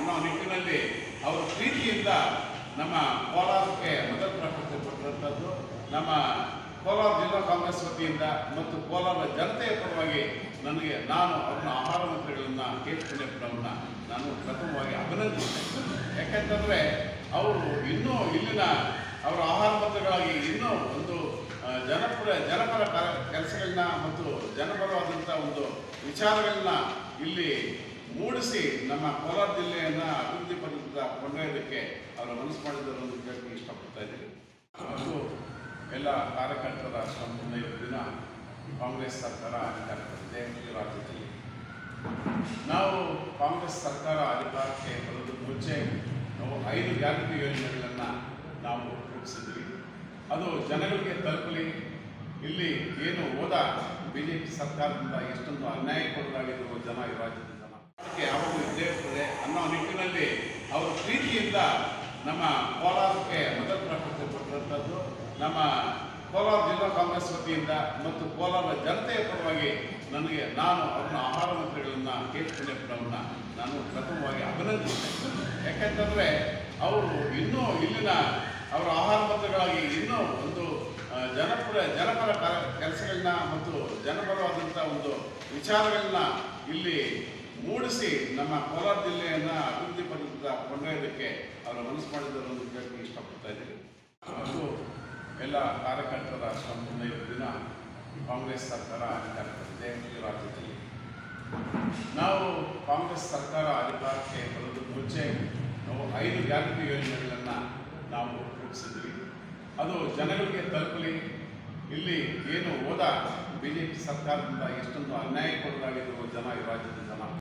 ಅನ್ನೋ ನಿಟ್ಟಿನಲ್ಲಿ ಅವರು ಪ್ರೀತಿಯಿಂದ ನಮ್ಮ ಕೋಲಾರಕ್ಕೆ ಮೊದಲ ಪ್ರಶಸ್ತಿ ಕೊಟ್ಟಿರುವಂಥದ್ದು ನಮ್ಮ ಕೋಲಾರ ಜಿಲ್ಲಾ ಕಾಂಗ್ರೆಸ್ ವತಿಯಿಂದ ಮತ್ತು ಕೋಲಾರ ಜನತೆಯ ಪರವಾಗಿ ನನಗೆ ನಾನು ಅವ್ರನ್ನ ಆಹಾರ ಮಂತ್ರಿಗಳನ್ನ ಕೆ ಎಚ್ ಪುಣ್ಯಪ್ಪನವ್ರನ್ನ ನಾನು ಪ್ರಥಮವಾಗಿ ಅಭಿನಂದಿಸ್ತೇನೆ ಯಾಕೆಂತಂದರೆ ಅವರು ಇನ್ನೂ ಇಲ್ಲಿನ ಅವರ ಆಹಾರ ಮಂತ್ರಿಗಳಾಗಿ ಇನ್ನೂ ಒಂದು ಆ, ಜನಪರ ಜನಪರ ಕೆಲಸಗಳನ್ನ ಮತ್ತು ಜನಪರವಾದಂಥ ಒಂದು ವಿಚಾರಗಳನ್ನ ಇಲ್ಲಿ ಮೂಡಿಸಿ ನಮ್ಮ ಕೋಲಾರ ಜಿಲ್ಲೆಯನ್ನು ಅಭಿವೃದ್ಧಿ ಪಡಿತ ಕೊಂಡೊಯ್ಯೋದಕ್ಕೆ ಅವರ ಮನಸ್ಸು ಮಾಡಿದ್ದಾರೆ ಅಂತ ಕೇಳಕ್ಕೆ ಇಷ್ಟಪಡ್ತಾ ಇದ್ದೀವಿ ಮತ್ತು ಎಲ್ಲ ಕಾರ್ಯಕರ್ತರ ಶ್ರಮದಿಂದ ಇವತ್ತು ದಿನ ಕಾಂಗ್ರೆಸ್ ಸರ್ಕಾರ ಅಧಿಕಾರ ಬಂದಿದೆ ಈ ರಾಜ್ಯದಲ್ಲಿ ನಾವು ಕಾಂಗ್ರೆಸ್ ಸರ್ಕಾರ ಅಧಿಕಾರಕ್ಕೆ ಬರೋದು ಮುಂಚೆ ನಾವು ಐದು ಗ್ಯಾರಂಟಿ ಯೋಜನೆಗಳನ್ನು ನಾವು ರೂಪಿಸಿದ್ವಿ ಅದು ಜನಗಳಿಗೆ ತಲುಪಲಿ ಇಲ್ಲಿ ಏನು ಹೋದ ಬಿ ಜೆ ಪಿ ಸರ್ಕಾರದಿಂದ ಎಷ್ಟೊಂದು ಅನ್ಯಾಯಕ್ಕೊಳಗಾಗಿರುವ ಜನ ಈ ರಾಜ್ಯದ ಜನ ಅದಕ್ಕೆ ಯಾವಾಗಲೂ ಇದ್ದೇ ಇರ್ತದೆ ಅನ್ನೋ ನಿಟ್ಟಿನಲ್ಲಿ ಅವರು ಪ್ರೀತಿಯಿಂದ ನಮ್ಮ ಕೋಲಾರಕ್ಕೆ ಮೊದಲ ಪ್ರಶಸ್ತಿ ಕೊಟ್ಟಿರುವಂಥದ್ದು ನಮ್ಮ ಕೋಲಾರ ಜಿಲ್ಲಾ ಕಾಂಗ್ರೆಸ್ ವತಿಯಿಂದ ಮತ್ತು ಕೋಲಾರ ಜನತೆಯ ಪರವಾಗಿ ನನಗೆ ನಾನು ಅವ್ರನ್ನ ಆಹಾರ ಮಂತ್ರಿಗಳನ್ನ ಕೆ ಎಚ್ ಪುಣ್ಯಪ್ಪನವ್ರನ್ನ ನಾನು ಪ್ರಥಮವಾಗಿ ಅಭಿನಂದಿಸ್ತೇನೆ ಯಾಕೆಂತಂದರೆ ಅವರು ಇನ್ನೂ ಇಲ್ಲಿನ ಅವರ ಆಹಾರ ಮಂತ್ರಿಗಳಾಗಿ ಇನ್ನೂ ಒಂದು ಆ, ಜನಪರ ಜನಪರ ಕೆಲಸಗಳನ್ನ ಮತ್ತು ಜನಪರವಾದಂಥ ಒಂದು ವಿಚಾರಗಳನ್ನ ಇಲ್ಲಿ ಮೂಡಿಸಿ ನಮ್ಮ ಕೋಲಾರ ಜಿಲ್ಲೆಯನ್ನು ಅಭಿವೃದ್ಧಿ ಪಡಿತ ಕೊಂಡೊಯ್ಯೋದಕ್ಕೆ ಅವರ ಮನಸ್ಸು ಮಾಡಿದ್ದಾರೆ ಅಂತ ಕೇಳಕ್ಕೆ ಇಷ್ಟಪಡ್ತಾ ಇದ್ದೀವಿ ಮತ್ತು ಎಲ್ಲ ಕಾರ್ಯಕರ್ತರ ಶ್ರಮದಿಂದ ಇವತ್ತು ದಿನ ಕಾಂಗ್ರೆಸ್ ಸರ್ಕಾರ ಅಧಿಕಾರ ಬಂದಿದೆ ಈ ರಾಜ್ಯದಲ್ಲಿ ನಾವು ಕಾಂಗ್ರೆಸ್ ಸರ್ಕಾರ ಅಧಿಕಾರಕ್ಕೆ ಬರೋದು ಮುಂಚೆ ನಾವು ಐದು ಗ್ಯಾರಂಟಿ ಯೋಜನೆಗಳನ್ನು ನಾವು ರೂಪಿಸಿದ್ವಿ ಅದು ಜನಗಳಿಗೆ ತಲುಪಲಿ ಇಲ್ಲಿ ಏನು ಹೋದ ಬಿ ಜೆ ಪಿ ಸರ್ಕಾರದಿಂದ ಎಷ್ಟೊಂದು ಅನ್ಯಾಯಕ್ಕೊಳಗಾಗಿರುವ ಜನ ಈ ರಾಜ್ಯದ ಜನ